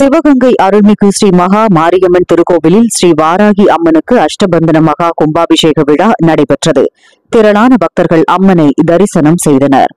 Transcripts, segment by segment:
சிவகங்கை அருள்மிகு ஸ்ரீ மகா மாரியம்மன் திருக்கோவிலில் ஸ்ரீ வாராகி அம்மனுக்கு அஷ்டபந்தன மகா கும்பாபிஷேக விழா நடைபெற்றது திரளான பக்தர்கள் அம்மனை தரிசனம் செய்தனர்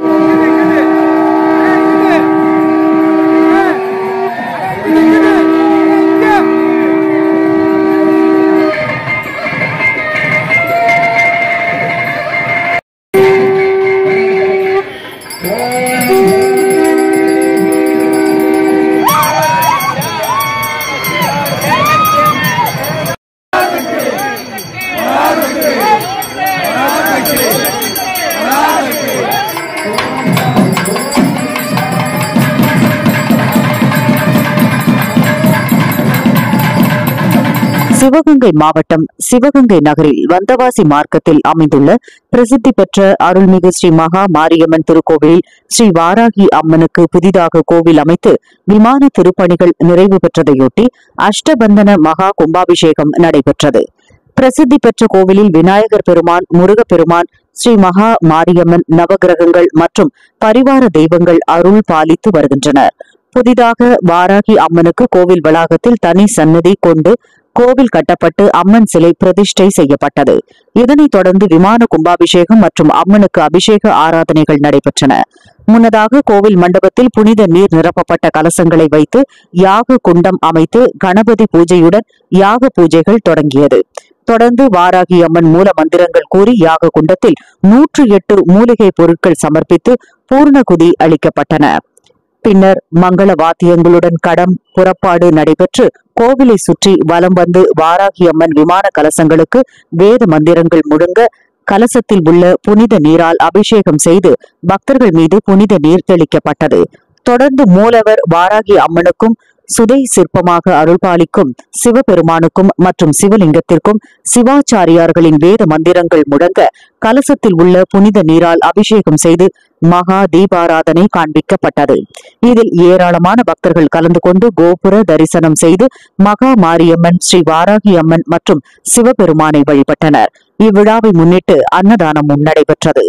சிவகங்கை மாவட்டம் சிவகங்கை நகரில் வந்தவாசி மார்க்கத்தில் அமைந்துள்ள பிரசித்தி பெற்ற அருள்மிகு ஸ்ரீ மகா மாரியம்மன் திருக்கோவிலில் ஸ்ரீ வாராகி அம்மனுக்கு புதிதாக கோவில் அமைத்து விமான திருப்பணிகள் நிறைவு பெற்றதையொட்டி அஷ்டபந்தன மகா கும்பாபிஷேகம் நடைபெற்றது பிரசித்தி பெற்ற கோவிலில் விநாயகர் பெருமான் முருகப்பெருமான் ஸ்ரீ மகா மாரியம்மன் நவகிரகங்கள் மற்றும் பரிவார தெய்வங்கள் அருள் பாலித்து வருகின்றனர் புதிதாக வாராகி அம்மனுக்கு கோவில் வளாகத்தில் தனி சன்னதி கொண்டு கோவில் கட்டப்பட்டு அம்மன் சிலை பிரதிஷ்டை செய்யப்பட்டது இதனைத் தொடர்ந்து விமான கும்பாபிஷேகம் மற்றும் அம்மனுக்கு அபிஷேக ஆராதனைகள் நடைபெற்றன முன்னதாக கோவில் மண்டபத்தில் புனித நீர் நிரப்பப்பட்ட கலசங்களை வைத்து யாக குண்டம் அமைத்து கணபதி பூஜையுடன் யாக பூஜைகள் தொடங்கியது தொடர்ந்து வாராகி அம்மன் மூல மந்திரங்கள் கூறி யாக குண்டத்தில் நூற்று எட்டு மூலிகை பொருட்கள் சமர்ப்பித்து பூர்ணகுதி அளிக்கப்பட்டன பின்னர் மங்கள வாத்தியங்களுடன் கடம் புறப்பாடு நடைபெற்று கோவிலை சுற்றி வலம் வந்து வாராகி அம்மன் விமான கலசங்களுக்கு வேத மந்திரங்கள் முழங்க கலசத்தில் உள்ள புனித நீரால் அபிஷேகம் செய்து பக்தர்கள் மீது புனித நீர் தெளிக்கப்பட்டது தொடர்ந்து மூலவர் வாராகி அம்மனுக்கும் சுதை சிற்பமாக அருள்பாலிக்கும் சிவபெருமானுக்கும் மற்றும் சிவலிங்கத்திற்கும் சிவாச்சாரியார்களின் வேத மந்திரங்கள் முழங்க கலசத்தில் உள்ள புனித நீரால் அபிஷேகம் செய்து மகா தீபாராதனை காண்பிக்கப்பட்டது இதில் ஏராளமான பக்தர்கள் கலந்து கொண்டு கோபுர தரிசனம் செய்து மகா மாரியம்மன் ஸ்ரீ வாராகி அம்மன் மற்றும் சிவபெருமானை வழிபட்டனர் இவ்விழாவை முன்னிட்டு அன்னதானமும் நடைபெற்றது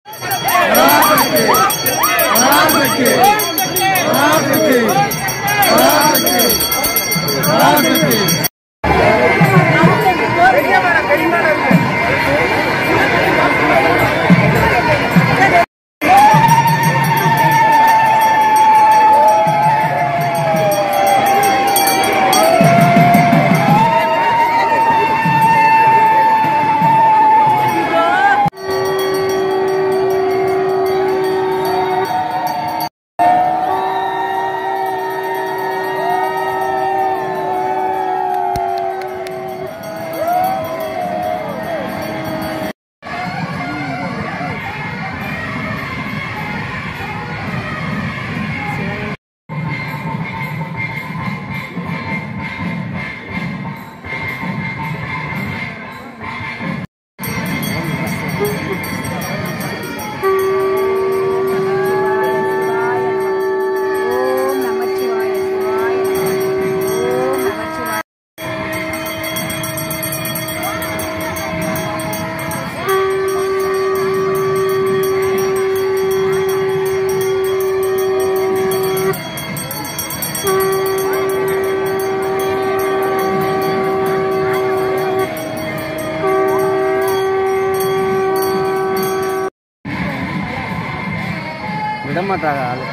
ஓம் நமச்சிவாய சிவாய ஓம் நமச்சிவாய விட மாட்டாங்க ஆளு